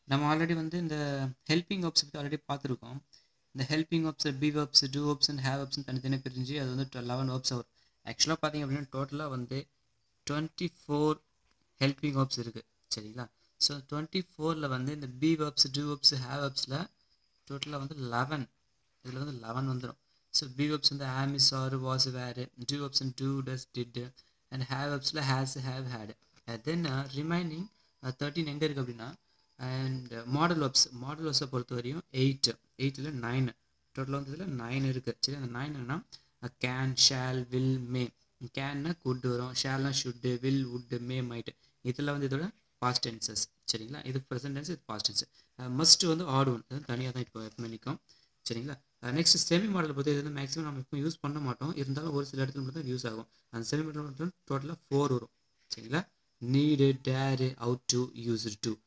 நம்ம ஆல்ரெடி வந்து இந்த ஹெல்பிங் ஒப்ஸ் பற்றி ஆல்ரெடி பார்த்துருக்கோம் இந்த helping verbs be verbs do verbs and have verbs தனித்தனியாக பிரிஞ்சு அது வந்து லெவன் ஒப்ஸ் வரும் ஆக்சுவலாக பார்த்தீங்க அப்படின்னா டோட்டலாக வந்து டுவெண்ட்டி ஃபோர் ஹெல்பிங் ஒப்ஸ் இருக்குது சரிங்களா ஸோ டுவெண்ட்டி ஃபோரில் வந்து இந்த be verbs do verbs have வெப்ஸில் டோட்டலாக வந்து லெவன் இதில் வந்து லெவன் வந்துடும் ஸோ பி வெப்ஸ் வந்து am is are was were do verbs and do does did and have வெப்ஸில் has have had then remaining thirteen எங்கே இருக்குது அப்படின்னா அண்ட் மாடல் வெப்ஸ் மாடல் வெப்ஸை பொறுத்த வரையும் எயிட் எயிட்டில் நைன் டோட்டலாக வந்து இதில் நைன் இருக்குது சரி அந்த நைன் என்னன்னா கேன் ஷேல் வில் மே கேன்னா குட் வரும் ஷேல்னா should will would may might இதில் வந்து இதோட பாஸ்ட் டென்சஸ் சரிங்களா இது ப்ரெசன்ட் டென்ஸ் இது பாஸ்ட் டென்ஸ் மஸ்ட் வந்து ஆட் ஒன் அது தனியாக தான் இப்போ எப்பவுமே நிற்கும் சரிங்களா நெக்ஸ்ட் செமி மாடல் பற்றி இது வந்து மேக்ஸிமம் நம்ம இப்போ யூஸ் பண்ண மாட்டோம் இருந்தாலும் ஒரு சில இடத்துல மட்டும் யூஸ் ஆகும் அந்த செமி மாடல் மட்டும் டோட்டலாக ஃபோர் வரும் சரிங்களா need dare ought to use to